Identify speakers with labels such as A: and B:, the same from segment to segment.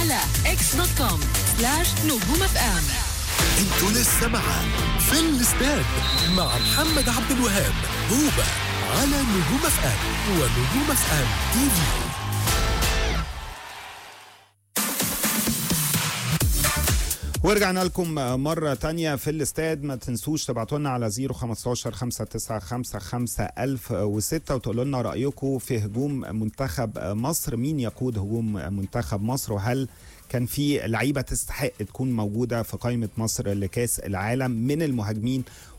A: على اكس دوت كوم سلاش نجوم اف ام
B: انتوا لسه مع في الاستاد مع محمد عبد الوهاب هوبا على نجوم اف ام ونجوم اف ام تي في
C: ورجعنا لكم مرة تانية في الاستاد ما تنسوش تبعتوا لنا على 015 5955 1006 وتقولوا لنا رأيكم في هجوم منتخب مصر مين يقود هجوم منتخب مصر وهل كان في لعيبة تستحق تكون موجودة في قائمة مصر لكاس العالم من المهاجمين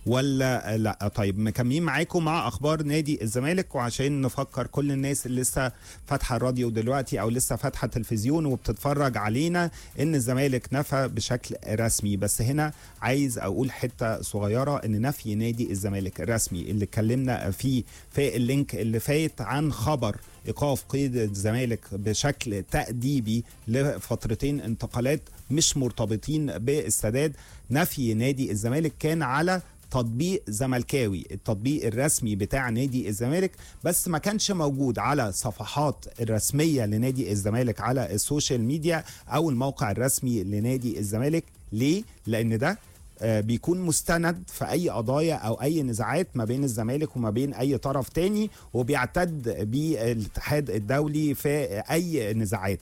C: ولا لا طيب مكملين معاكم مع اخبار نادي الزمالك وعشان نفكر كل الناس اللي لسه فاتحه الراديو دلوقتي او لسه فاتحه التلفزيون وبتتفرج علينا ان الزمالك نفى بشكل رسمي بس هنا عايز اقول حته صغيره ان نفي نادي الزمالك الرسمي اللي اتكلمنا فيه في اللينك اللي فات عن خبر ايقاف قيد الزمالك بشكل تاديبي لفترتين انتقالات مش مرتبطين بالسداد نفي نادي الزمالك كان على تطبيق زملكاوي التطبيق الرسمي بتاع نادي الزمالك بس ما كانش موجود على صفحات الرسمية لنادي الزمالك على السوشيال ميديا أو الموقع الرسمي لنادي الزمالك ليه؟ لأن ده آه، بيكون مستند في اي قضايا او اي نزاعات ما بين الزمالك وما بين اي طرف تاني وبيعتد بالاتحاد الدولي في اي نزاعات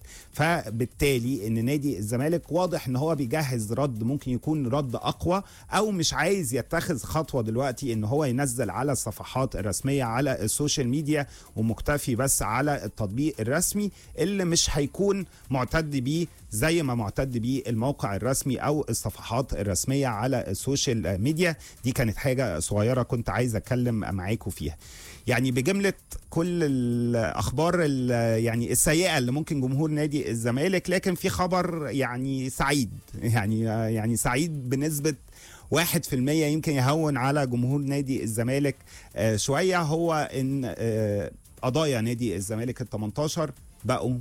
C: فبالتالي ان نادي الزمالك واضح ان هو بيجهز رد ممكن يكون رد اقوى او مش عايز يتخذ خطوه دلوقتي ان هو ينزل على الصفحات الرسميه على السوشيال ميديا ومكتفي بس على التطبيق الرسمي اللي مش هيكون معتد بيه زي ما معتد بيه الموقع الرسمي او الصفحات الرسميه على السوشيال ميديا دي كانت حاجه صغيره كنت عايز اتكلم معاكم فيها يعني بجمله كل الاخبار ال- يعني السيئه اللي ممكن جمهور نادي الزمالك لكن في خبر يعني سعيد يعني يعني سعيد بنسبه واحد في المية يمكن يهون على جمهور نادي الزمالك آه، شوية هو ان آه، قضايا نادي الزمالك ال 18 بقوا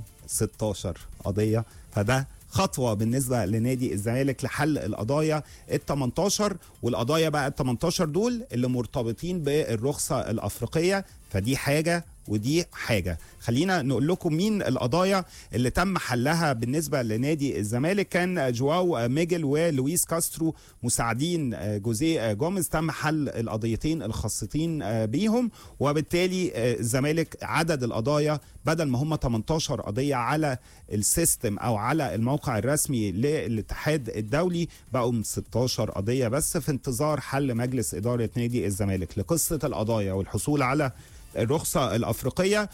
C: 16 قضية فده خطوة بالنسبة لنادي الزمالك لحل القضايا ال 18 والقضايا بقى ال 18 دول اللي مرتبطين بالرخصة الأفريقية فدي حاجة ودي حاجة خلينا نقول لكم مين القضايا اللي تم حلها بالنسبة لنادي الزمالك كان جواو ميجل ولويس كاسترو مساعدين جوزيه جوميز تم حل القضيتين الخاصتين بيهم وبالتالي الزمالك عدد القضايا بدل ما هم 18 قضية على السيستم أو على الموقع الرسمي للاتحاد الدولي بقوا 16 قضية بس في انتظار حل مجلس إدارة نادي الزمالك لقصة القضايا والحصول على الرخصة الأفريقية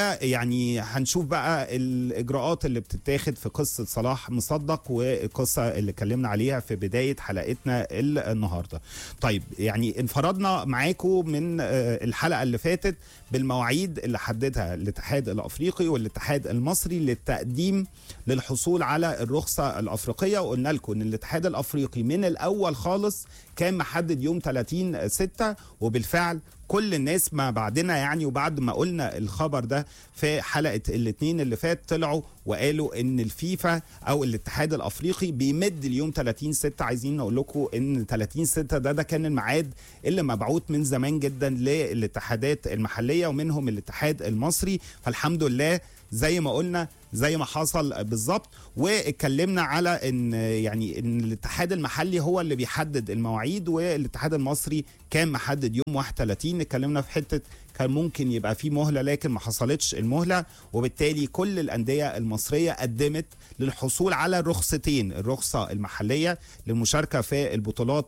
C: ويعني هنشوف بقى الإجراءات اللي بتتاخد في قصة صلاح مصدق والقصة اللي اتكلمنا عليها في بداية حلقتنا النهاردة طيب يعني انفردنا معاكم من الحلقة اللي فاتت بالمواعيد اللي حددها الاتحاد الأفريقي والاتحاد المصري للتقديم للحصول على الرخصة الأفريقية وقلنا لكم إن الاتحاد الأفريقي من الأول خالص كان محدد يوم 30 6 وبالفعل كل الناس ما بعدنا يعني وبعد ما قلنا الخبر ده في حلقه الاثنين اللي فات طلعوا وقالوا ان الفيفا او الاتحاد الافريقي بيمد اليوم 30 6 عايزين نقول لكم ان 30 6 ده ده كان الميعاد اللي مبعوث من زمان جدا للاتحادات المحليه ومنهم الاتحاد المصري فالحمد لله زي ما قلنا زي ما حصل بالظبط واتكلمنا على ان يعني ان الاتحاد المحلي هو اللي بيحدد المواعيد والاتحاد المصري كان محدد يوم 31 اتكلمنا في حته كان ممكن يبقى في مهله لكن ما حصلتش المهله وبالتالي كل الانديه المصريه قدمت للحصول على رخصتين الرخصه المحليه للمشاركه في البطولات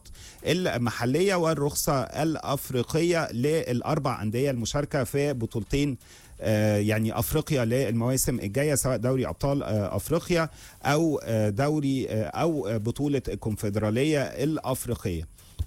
C: المحليه والرخصه الافريقيه للاربع انديه المشاركه في بطولتين يعني افريقيا للمواسم الجايه سواء دوري ابطال افريقيا او دوري او بطوله الكونفدراليه الافريقيه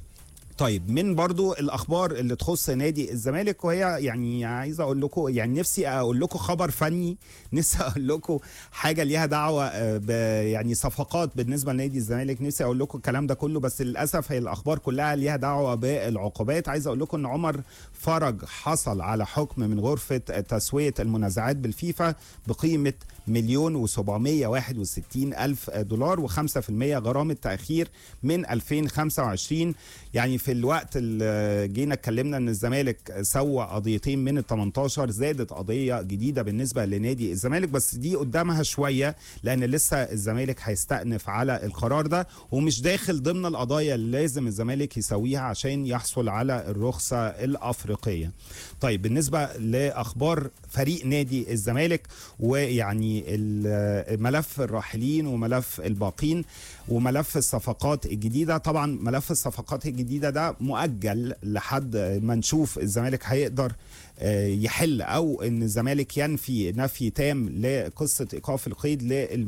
C: طيب من برضو الاخبار اللي تخص نادي الزمالك وهي يعني عايز اقول لكم يعني نفسي اقول لكم خبر فني نفسي اقول لكم حاجه ليها دعوه يعني صفقات بالنسبه لنادي الزمالك نفسي اقول لكم الكلام ده كله بس للاسف هي الاخبار كلها ليها دعوه بالعقوبات عايز اقول لكم ان عمر فرج حصل على حكم من غرفه تسويه المنازعات بالفيفا بقيمه مليون وسبعمية واحد وستين ألف دولار وخمسة في المية غرامة تأخير من 2025 يعني في الوقت اللي جينا اتكلمنا ان الزمالك سوى قضيتين من ال 18 زادت قضيه جديده بالنسبه لنادي الزمالك بس دي قدامها شويه لان لسه الزمالك هيستأنف على القرار ده ومش داخل ضمن القضايا اللي لازم الزمالك يسويها عشان يحصل على الرخصه الافريقيه. طيب بالنسبه لاخبار فريق نادي الزمالك ويعني ال- ملف الراحلين وملف الباقين وملف الصفقات الجديده طبعا ملف الصفقات الجديده ده مؤجل لحد ما نشوف الزمالك هيقدر آه، يحل او ان الزمالك ينفي نفي تام لقصه ايقاف القيد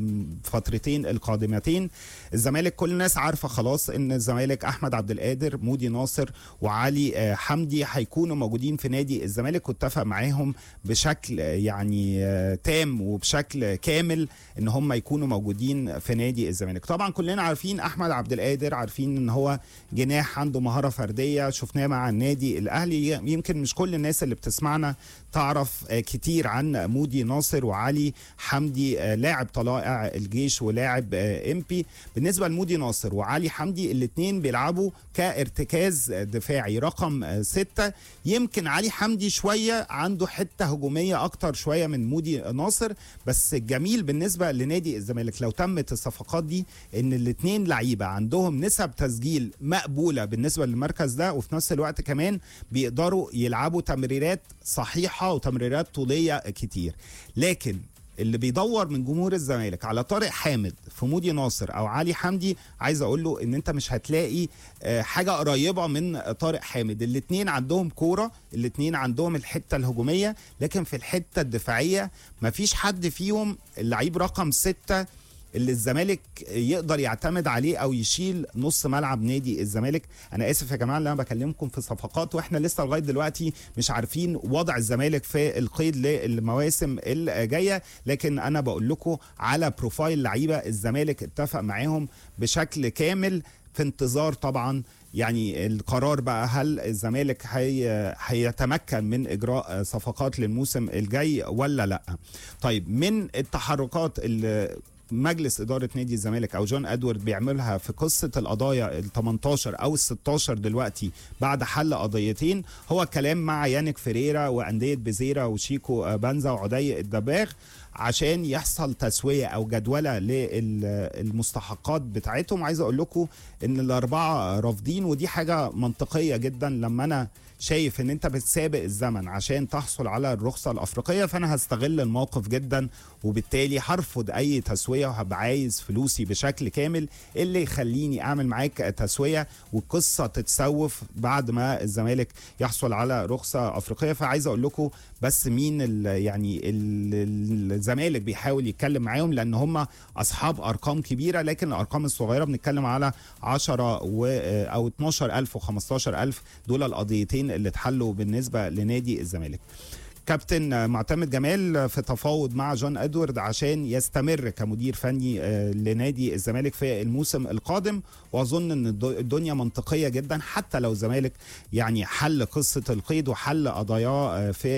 C: للفترتين القادمتين الزمالك كل الناس عارفه خلاص ان الزمالك احمد عبد القادر مودي ناصر وعلي آه، حمدي هيكونوا موجودين في نادي الزمالك واتفق معاهم بشكل آه، يعني آه، تام وبشكل كامل ان هم يكونوا موجودين في نادي الزمالك طبعا كلنا عارفين احمد عبد القادر عارفين ان هو جناح عنده مهاره فرديه شفناه مع النادي الاهلي يمكن مش كل الناس اللي بتسمعنا تعرف آه، كتير عن مودي ناصر وعلي حمدي آه، لاعب طلائع الجيش ولاعب آه، امبي بالنسبه لمودي ناصر وعلي حمدي الاثنين بيلعبوا كارتكاز دفاعي رقم آه، ستة يمكن علي حمدي شويه عنده حته هجوميه اكتر شويه من مودي ناصر بس الجميل بالنسبه لنادي الزمالك لو تمت الصفقات دي ان الاثنين لعيبه عندهم نسب تسجيل مقبوله بالنسبه للمركز ده وفي نفس الوقت كمان بيقدروا يلعبوا تمريرات صحيحه وتمريرات طوليه كتير لكن اللي بيدور من جمهور الزمالك على طارق حامد في مودي ناصر او علي حمدي عايز اقول له ان انت مش هتلاقي آه، حاجه قريبه من طارق حامد الاثنين عندهم كوره الاثنين عندهم الحته الهجوميه لكن في الحته الدفاعيه مفيش حد فيهم اللعيب رقم ستة اللي الزمالك يقدر يعتمد عليه او يشيل نص ملعب نادي الزمالك انا اسف يا جماعه اللي انا بكلمكم في صفقات واحنا لسه لغايه دلوقتي مش عارفين وضع الزمالك في القيد للمواسم الجايه لكن انا بقول لكم على بروفايل لعيبه الزمالك اتفق معاهم بشكل كامل في انتظار طبعا يعني القرار بقى هل الزمالك هي هيتمكن من اجراء صفقات للموسم الجاي ولا لا طيب من التحركات اللي مجلس اداره نادي الزمالك او جون ادوارد بيعملها في قصه القضايا ال 18 او ال 16 دلوقتي بعد حل قضيتين هو الكلام مع يانك فيريرا وانديه بزيرا وشيكو بنزا وعدي الدباغ عشان يحصل تسويه او جدوله للمستحقات بتاعتهم عايز اقول لكم ان الاربعه رافضين ودي حاجه منطقيه جدا لما انا شايف ان انت بتسابق الزمن عشان تحصل على الرخصه الافريقيه فانا هستغل الموقف جدا وبالتالي هرفض اي تسويه وهبقى عايز فلوسي بشكل كامل اللي يخليني اعمل معاك تسويه والقصه تتسوف بعد ما الزمالك يحصل على رخصه افريقيه فعايز اقول لكم بس مين ال يعني ال الزمالك بيحاول يتكلم معاهم لان هم اصحاب ارقام كبيره لكن الارقام الصغيره بنتكلم على 10 و او 12000 و15000 دول القضيتين اللي اتحلوا بالنسبه لنادي الزمالك كابتن معتمد جمال في تفاوض مع جون ادوارد عشان يستمر كمدير فني آه، لنادي الزمالك في الموسم القادم واظن ان الد- الدنيا منطقيه جدا حتى لو الزمالك يعني حل قصه القيد وحل قضاياه آه، في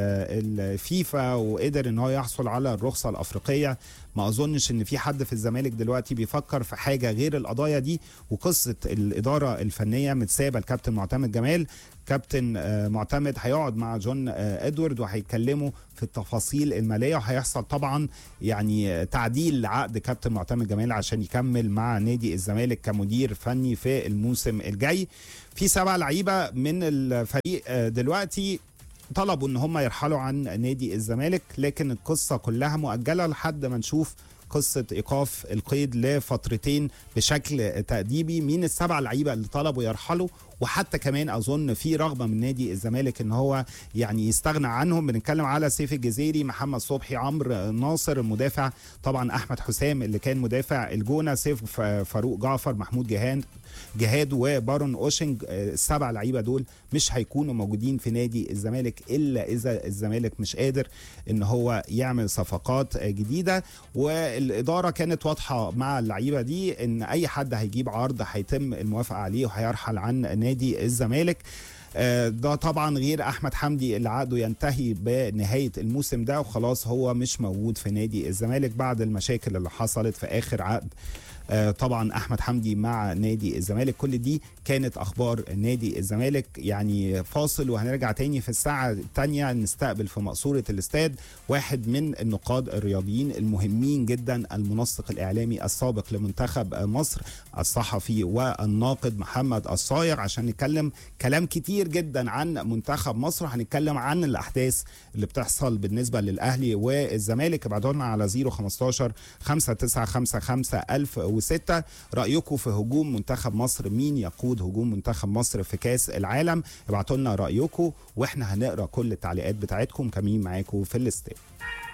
C: ال- الفيفا وقدر ان هو يحصل على الرخصه الافريقيه ما اظنش ان في حد في الزمالك دلوقتي بيفكر في حاجه غير القضايا دي وقصه الاداره الفنيه متسابه الكابتن معتمد جمال كابتن آه، معتمد هيقعد مع جون آه، ادوارد وهيتكلموا في التفاصيل الماليه وهيحصل طبعا يعني آه، تعديل لعقد كابتن معتمد جمال عشان يكمل مع نادي الزمالك كمدير فني في الموسم الجاي في سبع لعيبه من الفريق آه، دلوقتي طلبوا ان هم يرحلوا عن نادي الزمالك لكن القصه كلها مؤجله لحد ما نشوف قصه ايقاف القيد لفترتين بشكل تاديبي مين السبع لعيبه اللي طلبوا يرحلوا وحتى كمان اظن في رغبه من نادي الزمالك ان هو يعني يستغنى عنهم بنتكلم على سيف الجزيري محمد صبحي عمرو ناصر المدافع طبعا احمد حسام اللي كان مدافع الجونه سيف فاروق جعفر محمود جهان جهاد وبارون اوشنج آه، السبع لعيبه دول مش هيكونوا موجودين في نادي الزمالك الا اذا الزمالك مش قادر ان هو يعمل صفقات آه، جديده والاداره كانت واضحه مع اللعيبه دي ان اي حد هيجيب عرض هيتم الموافقه عليه وهيرحل عن نادي الزمالك آه، ده طبعا غير احمد حمدي اللي عقده ينتهي بنهايه الموسم ده وخلاص هو مش موجود في نادي الزمالك بعد المشاكل اللي حصلت في اخر عقد آه، طبعا احمد حمدي مع نادي الزمالك كل دي كانت اخبار نادي الزمالك يعني فاصل وهنرجع تاني في الساعه الثانيه نستقبل في مقصوره الاستاد واحد من النقاد الرياضيين المهمين جدا المنسق الاعلامي السابق لمنتخب مصر الصحفي والناقد محمد الصايغ عشان نتكلم كلام كتير جدا عن منتخب مصر هنتكلم عن الاحداث اللي بتحصل بالنسبه للاهلي والزمالك ابعتوا لنا على 015 5955 1006 رايكم في هجوم منتخب مصر مين يقود هجوم منتخب مصر في كاس العالم ابعتوا لنا رايكم واحنا هنقرا كل التعليقات بتاعتكم كمين معاكم في الاستاد